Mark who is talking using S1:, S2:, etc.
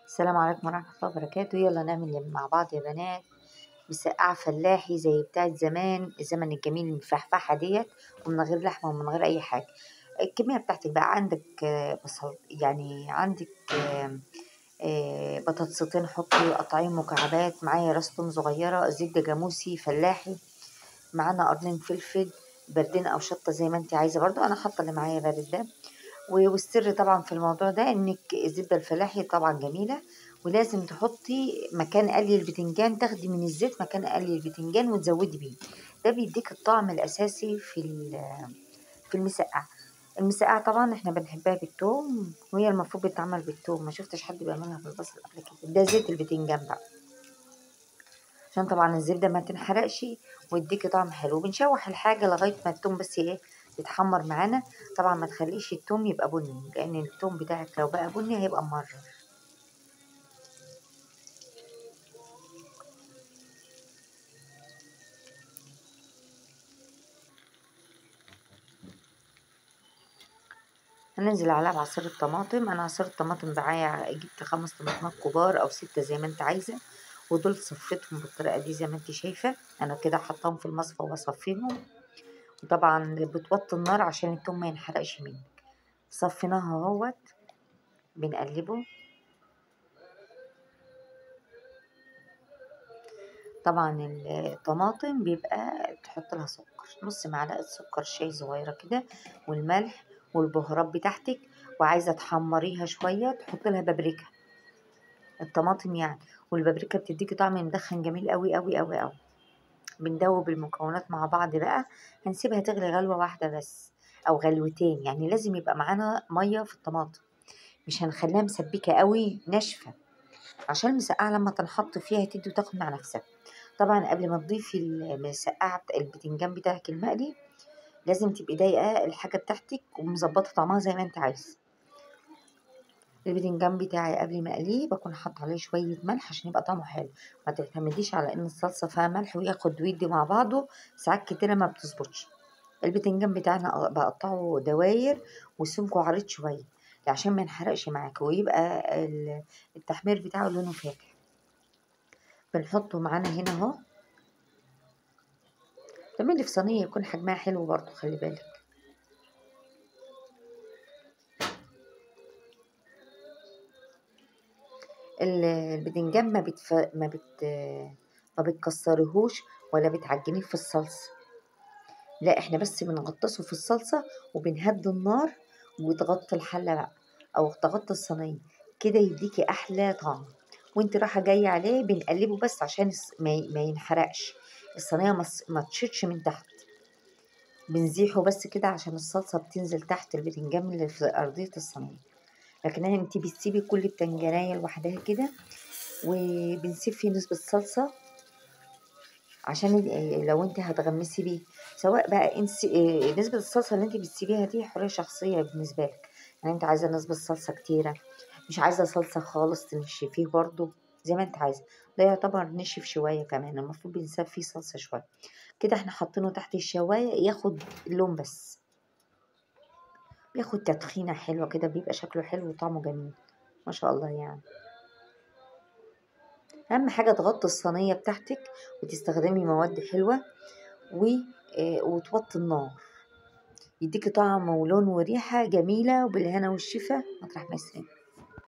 S1: السلام عليكم ورحمة الله وبركاته يلا نعمل مع بعض يا بنات مسقعة فلاحي زي بتاعت زمان الزمن الجميل المفحفحة ديت ومن غير لحمة ومن غير أي حاجة الكمية بتاعتك بقى عندك آه، بصل يعني عندك آه، آه، بطاطستين حطي قطعين مكعبات معايا راس توم صغيرة زبدة جاموسي فلاحي معانا قرنين فلفل بردين أو شطة زي ما انت عايزة برضو أنا حاطة اللي معايا بارد ده والسر طبعا في الموضوع ده انك الزبده الفلاحي طبعا جميله ولازم تحطي مكان قلي البتنجان تاخدي من الزيت مكان قلي البتنجان وتزودي بيه ده بيديك الطعم الاساسي في في المسقعه المسقعه طبعا احنا بنحبها بالثوم وهي المفروض بتتعمل بالثوم ما شفتش حد بيعملها بالبصل قبل كده ده زيت البتنجان بقى عشان طبعا الزبده ما تنحرقش ويديكي طعم حلو بنشوح الحاجه لغايه ما الثوم بس ايه يتحمر معانا طبعا ما تخليش التوم يبقى بني لان التوم بتاعك لو بقى بني هيبقى مرر هننزل عليها بعصير الطماطم انا عصير الطماطم معايا جبت خمس طماطمات كبار او ستة زي ما انت عايزة ودول صفيتهم بالطريقة دي زي ما انت شايفة انا كده حطاهم في المصفى وبصفيهم وطبعا بتوطي النار عشان التوم ما ينحرقش منك صفيناها اهوت بنقلبه طبعا الطماطم بيبقى تحط لها سكر نص معلقه سكر شاي صغيره كده والملح والبهارات بتاعتك وعايزه تحمريها شويه تحط لها بابريكا الطماطم يعني والبابريكا بتديكي طعم مدخن جميل قوي قوي قوي قوي بندوب المكونات مع بعض بقى هنسيبها تغلي غلوة واحدة بس أو غلوتين يعني لازم يبقى معانا مية في الطماطم مش هنخليها مسبكة قوي ناشفة عشان المسقعة لما تنحط فيها تدي وتاخد مع نفسها طبعا قبل ما تضيفي المسقعة البتنجان بتاعك المقلي لازم تبقي ضايقة الحاجة بتاعتك ومظبطة طعمها زي ما انت عايزة البتنجان بتاعي قبل ما اقليه بكون حاطه عليه شويه ملح عشان يبقى طعمه حلو ما تعتمديش على ان الصلصه فيها ملح وياخد ويدي مع بعضه ساعات كتيره ما بتظبطش البتنجان بتاعنا بقطعه دواير وسمكه عريض شويه عشان ما ينحرقش معاك ويبقى التحمير بتاعه لونه فاتح بنحطه معانا هنا اهو تعملي في صينيه يكون حجمها حلو برضو خلي بالك البدنجان ما بتف... ما بت ما بتكسرهوش ولا بتعجنيه في الصلصة لا احنا بس بنغطسه في الصلصة وبنهدي النار وتغطي الحلة بقى او تغطي الصينية كده يديكي احلى طعم وانت رايحة جاية عليه بنقلبه بس عشان ما ينحرقش الصينية ما تشيطش من تحت بنزيحه بس كده عشان الصلصة بتنزل تحت البتنجان اللي في أرضية الصينية لكن انت بتسيبي كل بتنجانية لوحدها كده وبنسيب فيه نسبة صلصة عشان لو انت هتغمسي بيه سواء بقى انسي نسبة الصلصة اللي انت بتسيبيها دي حرية شخصية بالنسبة لك يعني انت عايزة نسبة صلصة كتيرة مش عايزة صلصة خالص تنشفيه برضو زي ما انت عايزة ده يعتبر نشف شوية كمان المفروض بنساب فيه صلصة شوية كده احنا حاطينه تحت الشواية ياخد اللون بس بياخد تدخينة حلوة كده بيبقى شكله حلو وطعمه جميل ما شاء الله يعني اهم حاجه تغطي الصينيه بتاعتك وتستخدمي مواد حلوه و... آه، وتوطي النار يديكي طعم ولون وريحه جميله وبالهنا والشفا مطرح ما يسرين